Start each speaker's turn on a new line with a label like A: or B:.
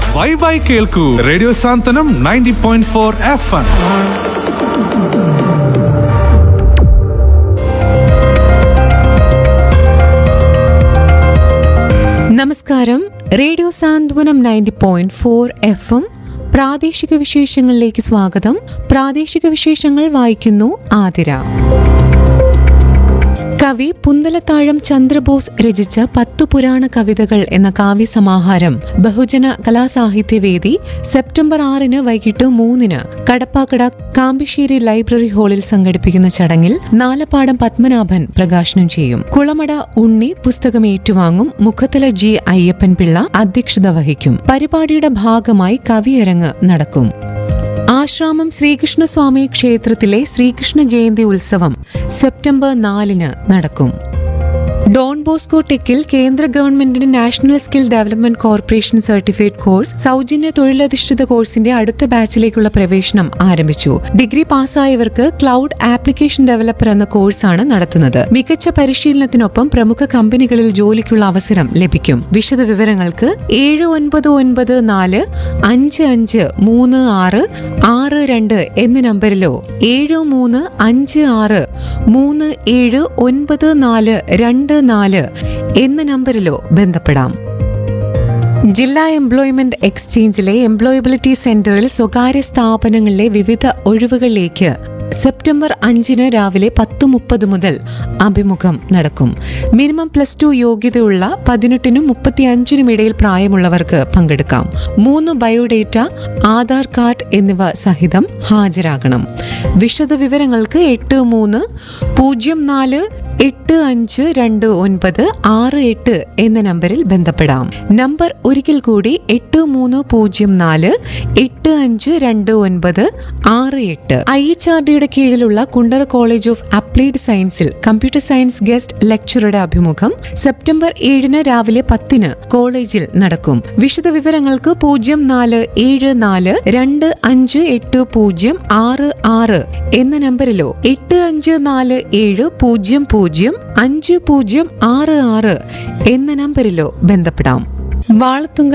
A: വൈബായി കേൾക്കൂ radio Santhwanam ninety point four F M
B: നമസ്കാരം radio Santhwanam ninety point four F M പ്രാദേശിക വിശേഷങ്ങളിലേക്ക് സ്വാഗതം പ്രാദേശിക വിശേഷങ്ങൾ വായിക്കുന്നു ആതിര കവി പുന്തലത്താഴം ചന്ദ്രബോസ് രചിച്ച പത്തു പുരാണ കവിതകൾ എന്ന കാവ്യസമാഹാരം ബഹുജന കലാസാഹിത്യവേദി സെപ്റ്റംബർ ആറിന് വൈകിട്ട് മൂന്നിന് കടപ്പാക്കട കാമ്പിശ്ശേരി ലൈബ്രറി ഹാളിൽ സംഘടിപ്പിക്കുന്ന ചടങ്ങിൽ നാലപ്പാടം പത്മനാഭൻ പ്രകാശനം ചെയ്യും കുളമട ഉണ്ണി പുസ്തകം ഏറ്റുവാങ്ങും മുഖത്തല ജി അയ്യപ്പൻ പിള്ള അധ്യക്ഷത വഹിക്കും പരിപാടിയുടെ ഭാഗമായി കവിയരങ്ങ് നടക്കും ആശ്രാമം ശ്രീകൃഷ്ണസ്വാമി ക്ഷേത്രത്തിലെ ശ്രീകൃഷ്ണ ജയന്തി ഉത്സവം സെപ്റ്റംബർ നാലിന് നടക്കും ഡോൺ ബോസ്കോ ടെക്കിൽ കേന്ദ്ര ഗവൺമെന്റിന്റെ national skill development corporation certified course സൗജന്യ തൊഴിലധിഷ്ഠിത കോഴ്സിന്റെ അടുത്ത ബാച്ചിലേക്കുള്ള പ്രവേശനം ആരംഭിച്ചു ഡിഗ്രി പാസ്സായവർക്ക് ക്ലൗഡ് ആപ്ലിക്കേഷൻ ഡെവലപ്പർ എന്ന കോഴ്സാണ് നടത്തുന്നത് മികച്ച പരിശീലനത്തിനൊപ്പം പ്രമുഖ കമ്പനികളിൽ ജോലിക്കുള്ള അവസരം ലഭിക്കും വിശദ വിവരങ്ങൾക്ക് ഏഴ് ഒൻപത് ഒൻപത് നാല് അഞ്ച് അഞ്ച് മൂന്ന് ആറ് ആറ് രണ്ട് എന്ന നമ്പറിലോ ഏഴ് മൂന്ന് അഞ്ച് ആറ് മൂന്ന് ഏഴ് ഒൻപത് നാല് രണ്ട് നാല് എന്ന നമ്പറിലോ ബന്ധപ്പെടാം ജില്ലാ എംപ്ലോയ്മെന്റ് എക്സ്ചേഞ്ചിലെ എംപ്ലോയബിലിറ്റി സെന്ററിൽ സ്വകാര്യ സ്ഥാപനങ്ങളിലെ വിവിധ ഒഴിവുകളിലേക്ക് സെപ്റ്റംബർ അഞ്ചിന് രാവിലെ പത്ത് മുപ്പത് മുതൽ അഭിമുഖം നടക്കും മിനിമം പ്ലസ് ടു യോഗ്യതയുള്ള പതിനെട്ടിനും മുപ്പത്തി അഞ്ചിനും ഇടയിൽ പ്രായമുള്ളവർക്ക് പങ്കെടുക്കാം മൂന്ന് ബയോഡേറ്റ ആധാർ കാർഡ് എന്നിവ സഹിതം ഹാജരാകണം വിശദ വിവരങ്ങൾക്ക് എട്ട് മൂന്ന് പൂജ്യം നാല് എട്ട് അഞ്ച് രണ്ട് ഒൻപത് ആറ് എട്ട് എന്ന നമ്പറിൽ ബന്ധപ്പെടാം നമ്പർ ഒരിക്കൽ കൂടി എട്ട് മൂന്ന് പൂജ്യം നാല് എട്ട് അഞ്ച് രണ്ട് ഒൻപത് ആറ് എട്ട് ഐ എച്ച് ആർ ഡിയുടെ കീഴിലുള്ള കുണ്ടറ കോളേജ് ഓഫ് അപ്ലൈഡ് സയൻസിൽ കമ്പ്യൂട്ടർ സയൻസ് ഗസ്റ്റ് ലെക്ചറുടെ അഭിമുഖം സെപ്റ്റംബർ ഏഴിന് രാവിലെ പത്തിന് കോളേജിൽ നടക്കും വിശദ വിവരങ്ങൾക്ക് പൂജ്യം നാല് ഏഴ് നാല് രണ്ട് അഞ്ച് എട്ട് പൂജ്യം ആറ് ആറ് എന്ന നമ്പറിലോ എട്ട് അഞ്ച് നാല് ഏഴ് പൂജ്യം പൂജ്യം അഞ്ച് പൂജ്യം ആറ് ആറ് എന്ന നമ്പറിലോ ബന്ധപ്പെടാം വാളത്തുങ്ക